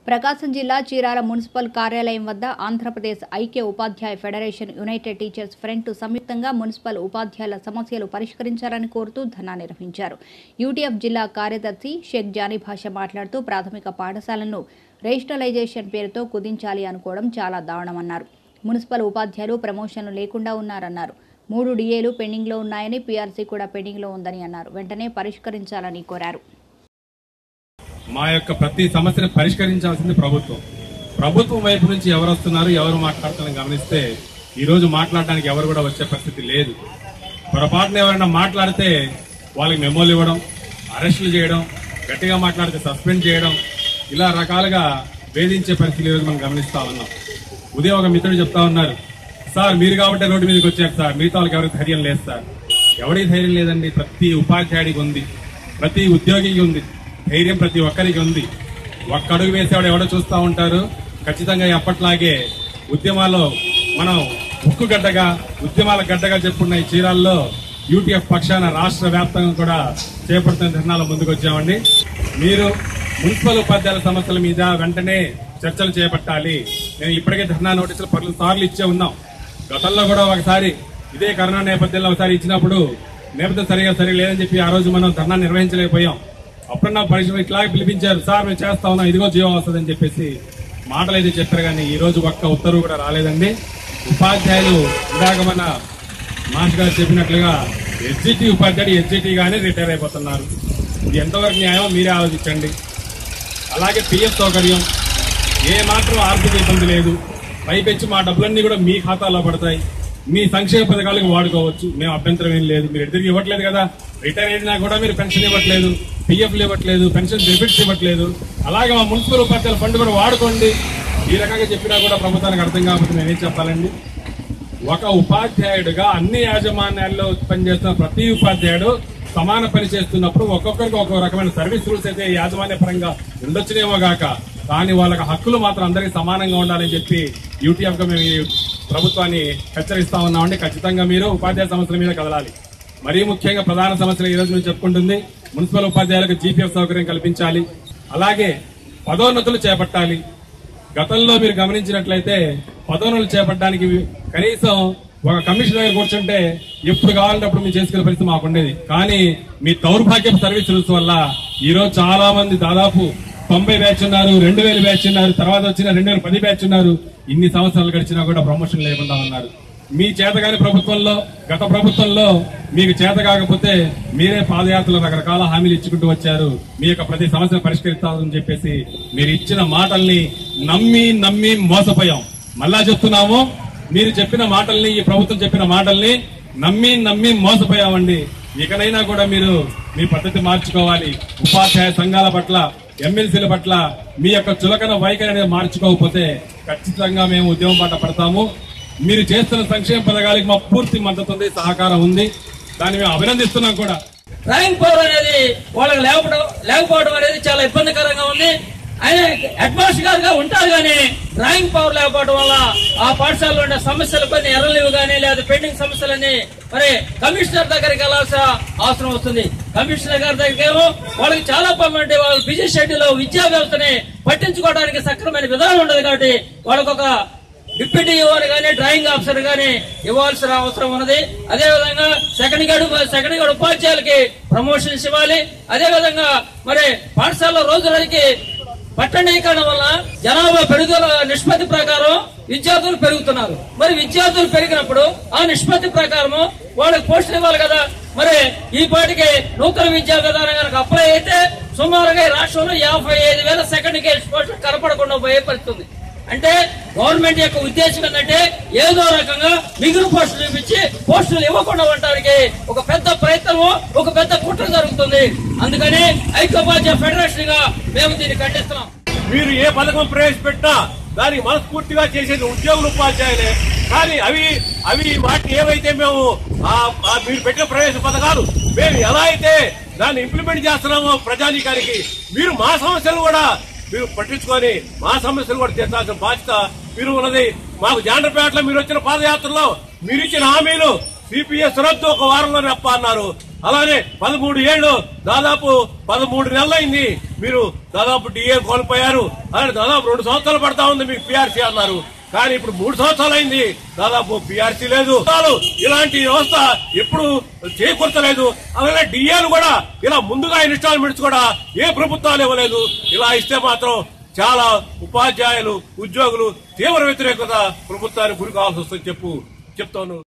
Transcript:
ప్రకాశం జిల్లా చీరాల మున్సిపల్ కార్యాలయం వద్ద ఆంధ్రప్రదేశ్ ఐక్య ఉపాధ్యాయ ఫెడరేషన్ యునైటెడ్ టీచర్స్ ఫ్రంట్ సంయుక్తంగా మున్సిపల్ ఉపాధ్యాయుల సమస్యలు పరిష్కరించాలని కోరుతూ ధర్నా నిర్వహించారు యూటీఎఫ్ జిల్లా కార్యదర్శి షేక్ జానీ భాష మాట్లాడుతూ ప్రాథమిక పాఠశాలను రేషనలైజేషన్ పేరుతో కుదించాలి అనుకోవడం చాలా దారుణమన్నారు మున్సిపల్ ఉపాధ్యాయులు ప్రమోషన్లు లేకుండా ఉన్నారన్నారు మూడు డిఏలు పెండింగ్లో ఉన్నాయని పీఆర్సీ కూడా పెండింగ్లో ఉందని అన్నారు వెంటనే పరిష్కరించాలని కోరారు మా యొక్క ప్రతి సమస్యను పరిష్కరించాల్సింది ప్రభుత్వం ప్రభుత్వం వైపు నుంచి ఎవరు వస్తున్నారు ఎవరు మాట్లాడుతున్నారని గమనిస్తే ఈ రోజు మాట్లాడడానికి ఎవరు కూడా వచ్చే పరిస్థితి లేదు పొరపాటున ఎవరైనా మాట్లాడితే వాళ్ళకి మెమోలు ఇవ్వడం అరెస్టులు చేయడం గట్టిగా మాట్లాడితే సస్పెండ్ చేయడం ఇలా రకాలుగా వేధించే పరిస్థితి ఈరోజు మనం గమనిస్తా ఉన్నాం ఉదయం ఒక మిత్రుడు చెప్తా ఉన్నారు సార్ మీరు కాబట్టి రోడ్డు మీదకి వచ్చారు సార్ మిగతా వాళ్ళకి ఎవరికి ధైర్యం లేదు సార్ ఎవరికి ధైర్యం లేదండి ప్రతి ఉపాధ్యాయుడికి ఉంది ప్రతి ఉద్యోగికి ఉంది ధైర్యం ప్రతి ఒక్కరికి ఉంది ఒక్క అడుగు వేసేవాడు ఎవడో చూస్తూ ఉంటారు ఖచ్చితంగా ఎప్పట్లాగే ఉద్యమాల్లో మనం ఉక్కు గడ్డగా ఉద్యమాల గడ్డగా చెప్పుకున్న ఈ చీరాల్లో యూటీఎఫ్ పక్షాన రాష్ట్ర వ్యాప్తంగా కూడా చేపడుతున్న ధర్నాల ముందుకు వచ్చామండి మీరు మున్సిపల్ ఉపాధ్యాయుల సమస్యల మీద వెంటనే చర్చలు చేపట్టాలి మేము ఇప్పటికే ధర్నా నోటీసులు పలు సార్లు ఇచ్చే ఉన్నాం గతంలో కూడా ఒకసారి ఇదే కరోనా నేపథ్యంలో ఒకసారి ఇచ్చినప్పుడు నేపథ్యం సరిగా సరి లేదని చెప్పి ఆ రోజు మనం ధర్నా నిర్వహించలేకపోయాం అప్పుడు నా పరిశ్రమ ఇట్లాగే పిలిపించారు సార్ మేము చేస్తా ఉన్నాం ఇదిగో జీవం వస్తుందని చెప్పేసి మాటలు అయితే చెప్పారు కానీ ఈ రోజు ఒక్క ఉత్తర్వు కూడా రాలేదండి ఉపాధ్యాయులు ఇందాక మన మాస్ గారు చెప్పినట్లుగా ఎస్జిటి ఉపాధ్యాయుడు ఎస్జిటి గానే రిటైర్ అయిపోతున్నారు ఇది ఎంతవరకు న్యాయం మీరే ఆలోచించండి అలాగే పిఎఫ్ సౌకర్యం ఏ మాత్రం ఆర్థిక ఇబ్బంది లేదు పైపెచ్చి మా డబ్బులన్నీ కూడా మీ ఖాతాలో పడతాయి మీ సంక్షేమ పథకాలకు వాడుకోవచ్చు మేము అభ్యంతరం ఏం లేదు మీరు ఎదురు ఇవ్వట్లేదు కదా రిటైర్ అయినా కూడా మీరు పెన్షన్ ఇవ్వట్లేదు పిఎఫ్లు ఇవ్వట్లేదు పెన్షన్ బెనిఫిట్స్ ఇవ్వట్లేదు అలాగే మా మున్సిపల్ ఉపాధ్యాయుల ఫండ్ కూడా వాడుకోండి ఈ రకంగా చెప్పినా కూడా ప్రభుత్వానికి అర్థం కాకపోతే నేనేం చెప్పాలండి ఒక ఉపాధ్యాయుడిగా అన్ని యాజమాన్యాల్లో పనిచేస్తున్న ప్రతి ఉపాధ్యాయుడు సమాన పని చేస్తున్నప్పుడు ఒక్కొక్కరికి ఒక్కొక్క రకమైన సర్వీస్ రూల్స్ అయితే యాజమాన్య పరంగా ఉండొచ్చునేమో గాక కానీ వాళ్ళకి హక్కులు మాత్రం అందరికీ సమానంగా ఉండాలని చెప్పి యూటీఎఫ్ గా మేము ఈ ప్రభుత్వాన్ని హెచ్చరిస్తా ఉన్నామండి ఖచ్చితంగా మీరు ఉపాధ్యాయ సమస్యల మీద కదలాలి మరీ ముఖ్యంగా ప్రధాన సమస్యలు ఈ రోజు మేము చెప్పుకుంటుంది మున్సిపల్ ఉపాధ్యాయులకు జీపీఎఫ్ సౌకర్యం కల్పించాలి అలాగే పదోన్నతులు చేపట్టాలి గతంలో మీరు గమనించినట్లయితే పదోన్నతులు చేపట్టడానికి కనీసం ఒక కమిషన్ దగ్గర కూర్చుంటే ఎప్పుడు కావాలంటే అప్పుడు మీరు చేసుకునే పరిస్థితి మాకు ఉండేది కానీ మీ దౌర్భాగ్యపు సర్వీస్ రూల్స్ వల్ల ఈ రోజు చాలా మంది దాదాపు తొంభై బ్యాచ్ ఉన్నారు రెండు వేలు బ్యాచ్ ఉన్నారు తర్వాత వచ్చిన రెండు వేల పది బ్యాచ్ ఉన్నారు ఇన్ని సంవత్సరాలు గడిచినా కూడా ప్రమోషన్ లేకుండా ఉన్నారు మీ చేతగాని ప్రభుత్వంలో గత ప్రభుత్వంలో మీకు చేత కాకపోతే మీరే పాదయాత్రలో రకరకాల హామీలు ఇచ్చుకుంటూ వచ్చారు మీ యొక్క ప్రతి సమస్యను పరిష్కరిస్తామని చెప్పేసి మీరు ఇచ్చిన మాటల్ని నమ్మి నమ్మి మోసపోయాం మళ్ళా చెప్తున్నాము మీరు చెప్పిన మాటల్ని ఈ ప్రభుత్వం చెప్పిన మాటల్ని నమ్మి నమ్మి మోసపోయామండి ఇకనైనా కూడా మీరు మీ పద్ధతి మార్చుకోవాలి ఉపాధ్యాయ సంఘాల పట్ల ఎమ్మెల్సీల పట్ల మీ యొక్క చులకన వైఖరి అనేది మార్చుకోకపోతే ఖచ్చితంగా మేము ఉద్యమం బాట పడతాము మీరు చేస్తున్న సంక్షేమ పథకాలకు మా పూర్తి మద్దతు ఉంది సహకారం ఉంది దాన్ని మేము అభినందిస్తున్నాం కూడా ర్యాంక్ పవర్ అనేది వాళ్ళకి లేకపోవడం లేకపోవడం అనేది చాలా ఇబ్బందికరంగా ఉంది ఆయన హెడ్ మాస్టర్ గారుగా ఉంటారు కానీ ర్యాంక్ పవర్ లేకపోవడం వల్ల ఆ పాఠశాలలో ఉండే సమస్యలు కొన్ని ఎర్రలేవు కానీ లేదా పెండింగ్ సమస్యలని మరి కమిషనర్ దగ్గరికి వెళ్ళాల్సిన అవసరం వస్తుంది కమిషనర్ గారి దగ్గరికి ఏమో వాళ్ళకి చాలా పనులు ఉంటాయి వాళ్ళ బిజీ షెడ్యూల్ విద్యా వ్యవస్థని పట్టించుకోవడానికి సక్రమైన విధానం ఉండదు కాబట్టి వాళ్ళకి ఒక డిప్యూటీ ఇవ్వాలి కానీ డ్రాయింగ్ ఆఫీసర్ గానీ ఇవ్వాల్సిన అవసరం ఉన్నది అదే విధంగా సెకండ్ గడు సెకండ్ గడు ఉపాధ్యాయులకి ప్రమోషన్స్ ఇవ్వాలి అదే విధంగా మరి పాఠశాలలో రోజు రోజుకి పట్టణీకరణ వల్ల జనాభా పెరుగుదల నిష్పత్తి ప్రకారం విద్యార్థులు పెరుగుతున్నారు మరి విద్యార్థులు పెరిగినప్పుడు ఆ నిష్పత్తి ప్రకారము వాళ్ళకి పోస్టులు ఇవ్వాలి కదా మరి ఈ పాటికి నూతన విద్యా విధానం కనుక అప్లై అయితే సుమారుగా ఈ రాష్ట్రంలో యాభై ఐదు వేల సెకండ్ గేట్ పోస్టులు కనపడకుండా పోయే పరిస్థితి ఉంది. అంటే గవర్నమెంట్ యొక్క ఉద్దేశం ఏంటంటే ఏదో రకంగా మిగులు పోస్టులు ఇప్పించి పోస్టులు ఇవ్వకుండా ఉండడానికి ఒక పెద్ద ప్రయత్నము ఒక పెద్ద కుట్ర జరుగుతుంది అందుకని ఐక్యోపాధ్యాయ ఫెడరేషన్ గా మేము దీన్ని ఖండిస్తున్నాం మీరు ఏ పథకం ప్రవేశపెట్టినా దానికి మనస్ఫూర్తిగా చేసేది ఉద్యోగులు ఉపాధ్యాయులే కానీ అవి అవి వాటిని ఏవైతే మేము ఆ- ఆ మీరు పెట్టిన ప్రవేశ పథకాలు మేము ఎలా అయితే దాన్ని ఇంప్లిమెంట్ చేస్తున్నామో ప్రజానీకానికి మీరు మా సమస్యలు కూడా మీరు పట్టించుకొని మా సమస్యలు కూడా తీర్చాల్సిన బాధ్యత మీరు ఉన్నది మాకు జాండ్రపేటలో మీరు వచ్చిన పాదయాత్రలో మీరు ఇచ్చిన హామీలు సిపిఎస్ రద్దు ఒక వారంలో నెప్ప అన్నారు అలానే పదమూడు ఏళ్ళు దాదాపు పదమూడు నెలలైంది మీరు దాదాపు డిఏ కోల్పోయారు అలానే దాదాపు రెండు సంవత్సరాలు పడతా ఉంది మీకు పిఆర్సీ అన్నారు కానీ ఇప్పుడు మూడు సంవత్సరాలు అయింది దాదాపు పిఆర్సీ లేదు చాలు ఇలాంటి వ్యవస్థ ఎప్పుడు చేకూర్చలేదు అలాగే డిఏలు కూడా ఇలా ముందుగా ఇన్స్టాల్మెంట్స్ కూడా ఏ ప్రభుత్వాలు ఇవ్వలేదు ఇలా ఇస్తే మాత్రం చాలా ఉపాధ్యాయులు ఉద్యోగులు తీవ్ర వ్యతిరేకత ప్రభుత్వానికి గురి కావాల్సి వస్తుంది చెప్పు చెప్తాను